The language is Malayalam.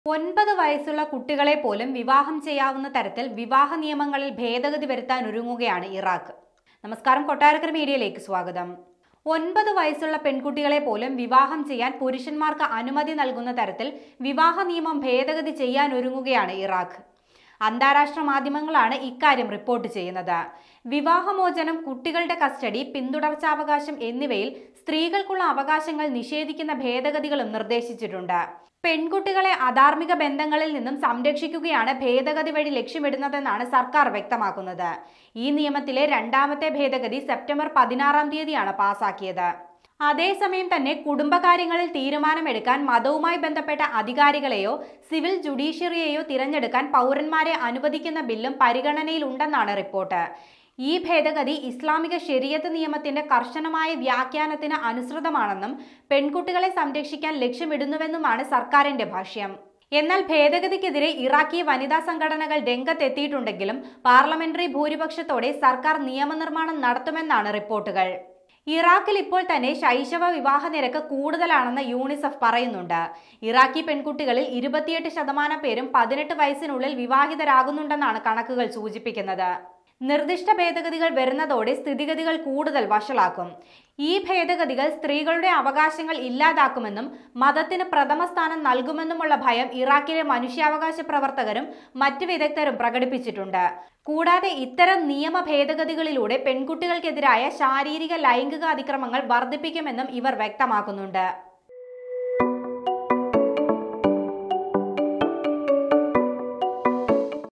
ഒൻപത് വയസ്സുള്ള കുട്ടികളെ പോലും വിവാഹം ചെയ്യാവുന്ന തരത്തിൽ വിവാഹ നിയമങ്ങളിൽ ഭേദഗതി വരുത്താൻ ഒരുങ്ങുകയാണ് ഇറാഖ് നമസ്കാരം കൊട്ടാരക്കര മീഡിയയിലേക്ക് സ്വാഗതം ഒൻപത് വയസ്സുള്ള പെൺകുട്ടികളെ പോലും വിവാഹം ചെയ്യാൻ പുരുഷന്മാർക്ക് അനുമതി നൽകുന്ന തരത്തിൽ വിവാഹ നിയമം ഭേദഗതി ചെയ്യാൻ ഒരുങ്ങുകയാണ് ഇറാഖ് അന്താരാഷ്ട്ര മാധ്യമങ്ങളാണ് ഇക്കാര്യം റിപ്പോർട്ട് ചെയ്യുന്നത് വിവാഹമോചനം കുട്ടികളുടെ കസ്റ്റഡി പിന്തുടർച്ചാവകാശം എന്നിവയിൽ സ്ത്രീകൾക്കുള്ള അവകാശങ്ങൾ നിഷേധിക്കുന്ന ഭേദഗതികളും നിർദ്ദേശിച്ചിട്ടുണ്ട് പെൺകുട്ടികളെ അധാർമിക ബന്ധങ്ങളിൽ നിന്നും സംരക്ഷിക്കുകയാണ് ഭേദഗതി വഴി ലക്ഷ്യമിടുന്നതെന്നാണ് സർക്കാർ വ്യക്തമാക്കുന്നത് ഈ നിയമത്തിലെ രണ്ടാമത്തെ ഭേദഗതി സെപ്റ്റംബർ പതിനാറാം തീയതിയാണ് പാസാക്കിയത് അതേസമയം തന്നെ കുടുംബകാര്യങ്ങളിൽ തീരുമാനമെടുക്കാൻ മതവുമായി ബന്ധപ്പെട്ട അധികാരികളെയോ സിവിൽ ജുഡീഷ്യറിയെയോ തിരഞ്ഞെടുക്കാൻ പൗരന്മാരെ അനുവദിക്കുന്ന ബില്ലും പരിഗണനയിലുണ്ടെന്നാണ് റിപ്പോർട്ട് ഈ ഭേദഗതി ഇസ്ലാമിക ശരീഅത്ത് നിയമത്തിന്റെ കർശനമായ വ്യാഖ്യാനത്തിന് അനുസൃതമാണെന്നും പെൺകുട്ടികളെ സംരക്ഷിക്കാൻ ലക്ഷ്യമിടുന്നുവെന്നുമാണ് സർക്കാരിന്റെ ഭാഷ്യം എന്നാൽ ഭേദഗതിക്കെതിരെ ഇറാഖി വനിതാ സംഘടനകൾ രംഗത്തെത്തിയിട്ടുണ്ടെങ്കിലും പാർലമെന്ററി ഭൂരിപക്ഷത്തോടെ സർക്കാർ നിയമനിർമ്മാണം നടത്തുമെന്നാണ് റിപ്പോർട്ടുകൾ ഇറാഖിൽ ഇപ്പോൾ തന്നെ ശൈശവ വിവാഹ നിരക്ക് കൂടുതലാണെന്ന് യൂണിസെഫ് പറയുന്നുണ്ട് ഇറാഖി പെൺകുട്ടികളിൽ ഇരുപത്തിയെട്ട് ശതമാനം പേരും പതിനെട്ട് വയസ്സിനുള്ളിൽ വിവാഹിതരാകുന്നുണ്ടെന്നാണ് കണക്കുകൾ സൂചിപ്പിക്കുന്നത് നിർദ്ദിഷ്ട ഭേദഗതികൾ വരുന്നതോടെ സ്ഥിതിഗതികൾ കൂടുതൽ വഷളാക്കും ഈ ഭേദഗതികൾ സ്ത്രീകളുടെ അവകാശങ്ങൾ ഇല്ലാതാക്കുമെന്നും മതത്തിന് പ്രഥമ സ്ഥാനം നൽകുമെന്നുമുള്ള ഭയം ഇറാഖിലെ മനുഷ്യാവകാശ പ്രവർത്തകരും മറ്റു വിദഗ്ധരും പ്രകടിപ്പിച്ചിട്ടുണ്ട് കൂടാതെ ഇത്തരം നിയമ ഭേദഗതികളിലൂടെ പെൺകുട്ടികൾക്കെതിരായ ശാരീരിക ലൈംഗിക അതിക്രമങ്ങൾ വർദ്ധിപ്പിക്കുമെന്നും ഇവർ വ്യക്തമാക്കുന്നുണ്ട്